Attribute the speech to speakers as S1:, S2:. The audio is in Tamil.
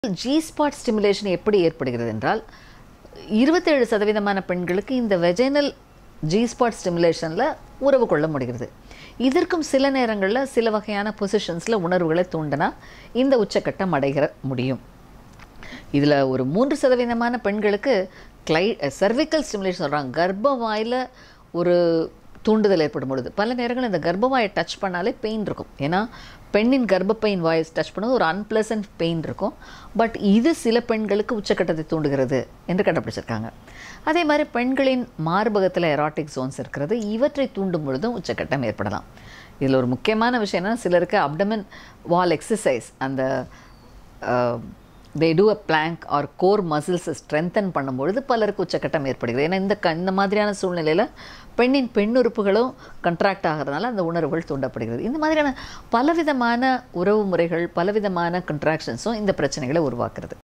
S1: ஜி ஸ்பாட் ஸ்டிமுலேஷன் எப்படி ஏற்படுகிறது என்றால் இருபத்தேழு சதவீதமான பெண்களுக்கு இந்த வெஜைனல் ஜி ஸ்பாட் ஸ்டிமுலேஷனில் உறவு கொள்ள முடிகிறது இதற்கும் சில நேரங்களில் சில வகையான பொசிஷன்ஸில் உணர்வுகளை தூண்டினா இந்த உச்சக்கட்டம் அடைகிற முடியும் இதில் ஒரு மூன்று சதவீதமான பெண்களுக்கு கிளை சர்விக்கல் ஸ்டிமுலேஷன் சொல்கிறாங்க கர்ப்பவாயில் ஒரு தூண்டுதல் ஏற்படும் பொழுது பல நேரங்கள் இந்த கர்ப்பவாயை டச் பண்ணாலே பெயின் இருக்கும் ஏன்னா பெண்ணின் கர்ப்பப்பையின் வாய்ஸ் டச் பண்ணும்போது ஒரு அன்பிளசன்ட் பெயின் இருக்கும் பட் இது சில பெண்களுக்கு உச்சக்கட்டத்தை தூண்டுகிறது என்று கண்டுபிடிச்சிருக்காங்க அதே மாதிரி பெண்களின் மார்பகத்தில் எராட்டிக் ஜோன்ஸ் இருக்கிறது இவற்றை தூண்டும் பொழுதும் உச்சக்கட்டம் ஏற்படலாம் இதில் ஒரு முக்கியமான விஷயம் என்னன்னா சிலருக்கு அப்டமன் வால் எக்ஸசைஸ் அந்த they do a plank or core மசில்ஸை ஸ்ட்ரென்தன் பண்ணும்பொழுது பலருக்கு உச்சக்கட்டம் ஏற்படுகிறது ஏன்னா இந்த க இந்த மாதிரியான சூழ்நிலையில் பெண்ணின் பெண்ணுறுப்புகளும் கண்ட்ராக்ட் ஆகிறதுனால அந்த உணர்வுகள் தூண்டப்படுகிறது இந்த மாதிரியான பலவிதமான உறவு முறைகள் பலவிதமான கண்ட்ராக்ஷன்ஸும் இந்த பிரச்சனைகளை உருவாக்குறது